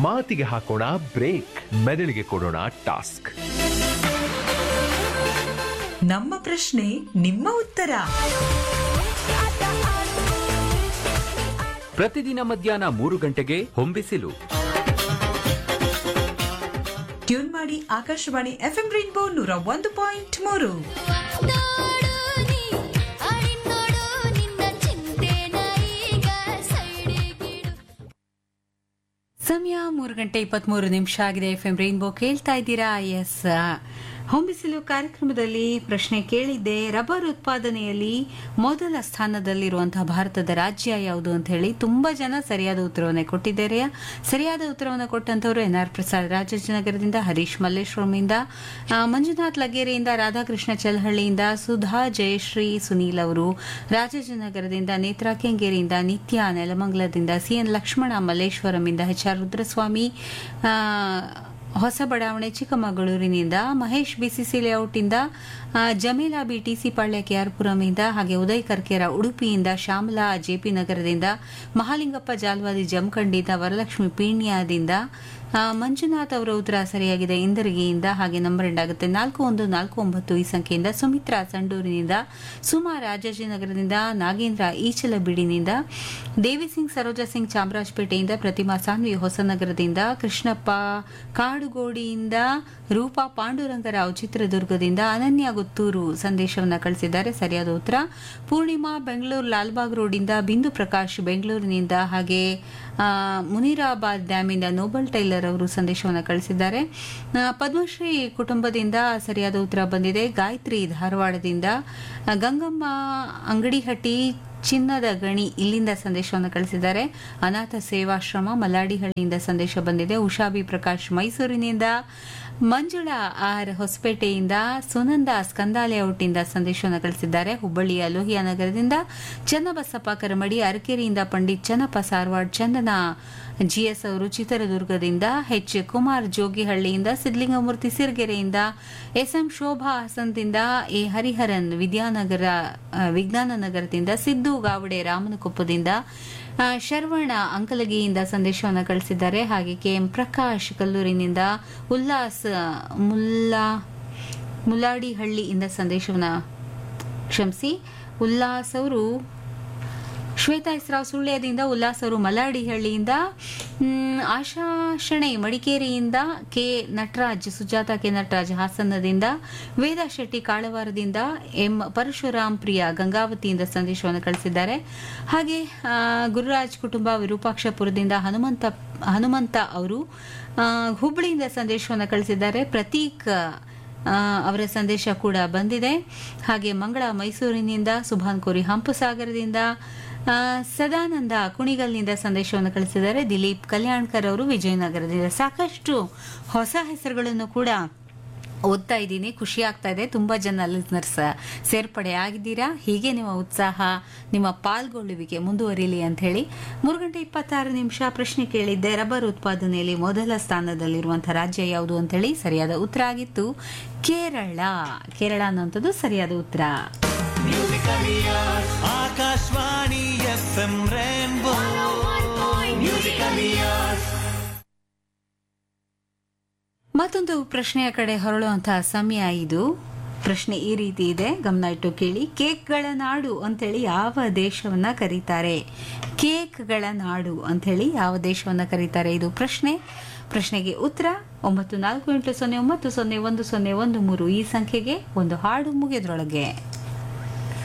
ಮಾತಿಗೆ ಹಾಕೋಣ ಬ್ರೇಕ್ ಮೆದುಳಿಗೆ ಕೊಡೋಣ ಟಾಸ್ಕ್ ನಮ್ಮ ಪ್ರಶ್ನೆ ನಿಮ್ಮ ಉತ್ತರ ಪ್ರತಿದಿನ ಮಧ್ಯಾಹ್ನ ಮೂರು ಗಂಟೆಗೆ ಹೊಂಬಿಸಿಲು ಟ್ಯೂನ್ ಮಾಡಿ ಆಕಾಶವಾಣಿ ಎಫ್ಎಂ ರೈನ್ಬೋ ನೂರ ಒಂದು ಪಾಯಿಂಟ್ ಮೂರು ನೋಡು ನೀ ಅಳಿನೋಡು ನಿನ್ನ ಚಿಂತೆನ ಈಗ ಸೈಡಿಗಿಡು ಸಮಯ ಮೂರು ಗಂಟೆ ಇಪ್ಪತ್ಮೂರು ನಿಮಿಷ ಆಗಿದೆ ಎಫ್ ಎಂ ರೈನ್ಬೋ ಕೇಳ್ತಾ ಇದ್ದೀರಾ ಎಸ್ ಹೊಂಬಿಸಿಲು ಕಾರ್ಯಕ್ರಮದಲ್ಲಿ ಪ್ರಶ್ನೆ ಕೇಳಿದ್ದೆ ರಬ್ಬರ್ ಉತ್ಪಾದನೆಯಲ್ಲಿ ಮೊದಲ ಸ್ಥಾನದಲ್ಲಿರುವಂತಹ ಭಾರತದ ರಾಜ್ಯ ಯಾವುದು ಅಂತ ಹೇಳಿ ತುಂಬಾ ಜನ ಸರಿಯಾದ ಉತ್ತರವನ್ನೇ ಕೊಟ್ಟಿದ್ದಾರೆ ಸರಿಯಾದ ಉತ್ತರವನ್ನು ಕೊಟ್ಟಂತವರು ಎನ್ ಆರ್ ಪ್ರಸಾದ್ ರಾಜಾಜಿನಗರದಿಂದ ಹರೀಶ್ ಮಲ್ಲೇಶ್ವರಮಿಂದ ಆ, ಮಂಜುನಾಥ್ ಲಗೇರಿಯಿಂದ ರಾಧಾಕೃಷ್ಣ ಚಲಹಳ್ಳಿಯಿಂದ ಸುಧಾ ಜಯಶ್ರೀ ಸುನೀಲ್ ಅವರು ರಾಜಾಜಿನಗರದಿಂದ ನೇತ್ರಾ ಕೆಂಗೇರಿಯಿಂದ ನಿತ್ಯ ನೆಲಮಂಗಲದಿಂದ ಸಿಎನ್ ಲಕ್ಷ್ಮಣ ಮಲ್ಲೇಶ್ವರಮಿಂದ ಎಚ್ ಆರ್ ರುದ್ರಸ್ವಾಮಿ ಆ, ಹೊಸ ಬಡಾವಣೆ ಚಿಕ್ಕಮಗಳೂರಿನಿಂದ ಮಹೇಶ್ ಬಿಸಿಸಿ ಲೇಔಟ್ನಿಂದ ಆ, ಜಮೀಲಾ ಬಿ ಟಿಸಿ ಪಾಳ್ಯ ಕೆಆರ್ಪುರಮಿಂದ ಹಾಗೆ ಉದಯ್ ಕರ್ಕೇರ ಉಡುಪಿಯಿಂದ ಶ್ಯಾಮಲಾ ಜೆಪಿ ನಗರದಿಂದ ಮಹಾಲಿಂಗಪ್ಪ ಜಾಲ್ವಾದಿ ಜಮಖಂಡಿಯಿಂದ ವರಲಕ್ಷ್ಮಿ ಪೀಣ್ಯದಿಂದ ಆ, ಮಂಜುನಾಥ್ ಅವರ ಉತ್ತರ ಸರಿಯಾಗಿದೆ ಇಂದರ್ಗಿಯಿಂದ ಹಾಗೆ ನಂಬರ್ ಎಂಡ್ ಆಗುತ್ತೆ ನಾಲ್ಕು ಒಂದು ನಾಲ್ಕು ಒಂಬತ್ತು ಈ ಸಂಖ್ಯೆಯಿಂದ ಸುಮಿತ್ರಾ ಸಂಡೂರಿನಿಂದ ಸುಮಾ ರಾಜಾಜಿನಗರದಿಂದ ನಾಗೇಂದ್ರ ಈಚಲಬೀಡಿನಿಂದ ದೇವಿ ಸಿಂಗ್ ಸರೋಜಾ ಸಿಂಗ್ ಚಾಮರಾಜಪೇಟೆಯಿಂದ ಪ್ರತಿಮಾ ಸಾನ್ವಿ ಹೊಸನಗರದಿಂದ ಕೃಷ್ಣಪ್ಪ ಕಾಡುಗೋಡಿಯಿಂದ ರೂಪಾ ಪಾಂಡುರಂಗರಾವ್ ಚಿತ್ರದುರ್ಗದಿಂದ ಅನನ್ಯ ಗುತ್ತೂರು ಸಂದೇಶವನ್ನ ಕಳಿಸಿದ್ದಾರೆ ಸರಿಯಾದ ಉತ್ತರ ಪೂರ್ಣಿಮಾ ಬೆಂಗಳೂರು ಲಾಲ್ಬಾಗ್ ರೋಡಿಂದ ಬಿಂದು ಪ್ರಕಾಶ್ ಬೆಂಗಳೂರಿನಿಂದ ಹಾಗೆ ಆ, ಮುನೀರಾಬಾದ್ ಡ್ಯಾಮಿಂದ ನೋಬಲ್ ಟೈಲರ್ ಅವರು ಸಂದೇಶವನ್ನು ಕಳಿಸಿದ್ದಾರೆ ಆ, ಪದ್ಮಶ್ರೀ ಕುಟುಂಬದಿಂದ ಸರಿಯಾದ ಉತ್ತರ ಬಂದಿದೆ ಗಾಯತ್ರಿ ಧಾರವಾಡದಿಂದ ಆ, ಗಂಗಮ್ಮ ಅಂಗಡಿಹಟ್ಟಿ ಚಿನ್ನದ ಗಣಿ ಇಲ್ಲಿಂದ ಸಂದೇಶವನ್ನು ಕಳಿಸಿದ್ದಾರೆ ಅನಾಥ ಸೇವಾಶ್ರಮ ಮಲ್ಲಾಡಿಹಳ್ಳಿಯಿಂದ ಸಂದೇಶ ಬಂದಿದೆ ಉಷಾಬಿ ಪ್ರಕಾಶ್ ಮೈಸೂರಿನಿಂದ ಮಂಜುಳಾ ಆರ್ ಹೊಸಪೇಟೆಯಿಂದ ಸುನಂದ ಸ್ಕಂದಾಲೇಔಟ್ನಿಂದ ಸಂದೇಶವನ್ನು ಕಳಿಸಿದ್ದಾರೆ ಹುಬ್ಬಳ್ಳಿಯ ಲೋಹಿಯಾ ನಗರದಿಂದ ಚನ್ನಬಸಪ್ಪ ಕರಮಡಿ ಅರಕೆರೆಯಿಂದ ಪಂಡಿತ್ ಚನ್ನಪ್ಪ ಸಾರವಾಡ್ ಚಂದನ ಜಿಎಸ್ ಅವರು ಚಿತ್ರದುರ್ಗದಿಂದ ಎಚ್ ಕುಮಾರ್ ಜೋಗಿಹಳ್ಳಿಯಿಂದ ಸಿದ್ಲಿಂಗಮೂರ್ತಿ ಸಿರ್ಗೆರೆಯಿಂದ ಎಸ್ಎಂ ಶೋಭಾ ಹಸನ್ದಿಂದ ಎ ಹರಿಹರನ್ ವಿದ್ಯಾನಗರ ಆ, ವಿಜ್ಞಾನ ನಗರದಿಂದ ಸಿದ್ದು ಗಾವಡೆ ರಾಮನಕೊಪ್ಪದಿಂದ ಆ, ಶರವಣ ಅಂಕಲಗಿಯಿಂದ ಸಂದೇಶವನ್ನು ಕಳಿಸಿದ್ದಾರೆ ಹಾಗೆ ಕೆಎಂ ಪ್ರಕಾಶ್ ಕಲ್ಲೂರಿನಿಂದ ಉಲ್ಲಾಸ್ ಮುಲ್ಲಾ ಮುಲಾಡಿಹಳ್ಳಿಯಿಂದ ಸಂದೇಶವನ್ನು ಕ್ಷಮಿಸಿ ಉಲ್ಲಾಸ್ ಅವರು ಶ್ವೇತಾ ಇಸ್ರಾವ್ ಸುಳ್ಯದಿಂದ ಉಲ್ಲಾಸ್ ಅವರು ಮಲಾಡಿಹಳ್ಳಿಯಿಂದ ಮ್, ಆಶಾ ಶೆಣೈ ಮಡಿಕೇರಿಯಿಂದ ಕೆ ನಟರಾಜ್ ಸುಜಾತ ಕೆ ನಟರಾಜ್ ಹಾಸನದಿಂದ ವೇದಾ ಶೆಟ್ಟಿ ಕಾಳವಾರದಿಂದ ಎಂ ಪರಶುರಾಮ್ ಪ್ರಿಯ ಗಂಗಾವತಿಯಿಂದ ಸಂದೇಶವನ್ನು ಕಳಿಸಿದ್ದಾರೆ ಹಾಗೆ ಆ, ಗುರುರಾಜ್ ಕುಟುಂಬ ವಿರೂಪಾಕ್ಷಪುರದಿಂದ ಹನುಮಂತ ಹನುಮಂತ ಅವರು ಆ, ಹುಬ್ಬಳ್ಳಿಯಿಂದ ಸಂದೇಶವನ್ನು ಕಳಿಸಿದ್ದಾರೆ ಪ್ರತೀಕ್ ಆ, ಅವರ ಸಂದೇಶ ಕೂಡ ಬಂದಿದೆ ಹಾಗೆ ಮಂಗಳ ಮೈಸೂರಿನಿಂದ ಸುಭಾನ್ ಕೋರಿ ಹಂಪಸಾಗರದಿಂದ ಆ, ಸದಾನಂದ ಕುಣಿಗಲ್ನಿಂದ ಸಂದೇಶವನ್ನು ಕಳಿಸಿದ್ದಾರೆ ದಿಲೀಪ್ ಕಲ್ಯಾಣ್ಕರ್ ಅವರು ವಿಜಯನಗರದಿಂದ ಸಾಕಷ್ಟು ಹೊಸ ಹೆಸರುಗಳನ್ನು ಕೂಡ ಓದ್ತಾ ಇದ್ದೀನಿ ಖುಷಿ ಆಗ್ತಾ ಇದೆ ತುಂಬಾ ಜನ ಲಿಸ್ನರ್ಸ್ ಸೇರ್ಪಡೆ ಆಗಿದ್ದೀರಾ ಹೀಗೆ ನಿಮ್ಮ ಉತ್ಸಾಹ ನಿಮ್ಮ ಪಾಲ್ಗೊಳ್ಳುವಿಕೆ ಮುಂದುವರಿಲಿ ಅಂತ ಹೇಳಿ ಮೂರು ಗಂಟೆ ಇಪ್ಪತ್ತಾರು ನಿಮಿಷ ಪ್ರಶ್ನೆ ಕೇಳಿದ್ದೆ ರಬ್ಬರ್ ಉತ್ಪಾದನೆಯಲ್ಲಿ ಮೊದಲ ಸ್ಥಾನದಲ್ಲಿರುವಂತಹ ರಾಜ್ಯ ಯಾವುದು ಅಂತ ಹೇಳಿ ಸರಿಯಾದ ಉತ್ತರ ಆಗಿತ್ತು ಕೇರಳ ಕೇರಳ ಅನ್ನುವಂಥದ್ದು ಸರಿಯಾದ ಉತ್ತರ ಆಕಾಶವಾಣಿ ಎಫ್ ಎಂ ರೇನ್ಬೋ ಮತ್ತೊಂದು ಪ್ರಶ್ನೆಯ ಕಡೆ ಹೊರಳುವಂತಹ ಸಮಯ ಇದು ಪ್ರಶ್ನೆ ಈ ರೀತಿ ಇದೆ ಗಮನ ಇಟ್ಟು ಕೇಳಿ ಕೇಕ್ಗಳ ನಾಡು ಅಂತೇಳಿ ಯಾವ ದೇಶವನ್ನ ಕರೀತಾರೆ ಕೇಕ್ಗಳ ನಾಡು ಅಂತೇಳಿ ಯಾವ ದೇಶವನ್ನ ಕರೀತಾರೆ ಇದು ಪ್ರಶ್ನೆ ಪ್ರಶ್ನೆಗೆ ಉತ್ತರ ಒಂಬತ್ತು ನಾಲ್ಕು ಎಂಟು ಸೊನ್ನೆ ಒಂಬತ್ತು ಸೊನ್ನೆ ಒಂದು ಸೊನ್ನೆ ಒಂದು ಮೂರು ಈ ಸಂಖ್ಯೆಗೆ ಒಂದು ಹಾಡು ಮುಗಿದ್ರೊಳಗೆ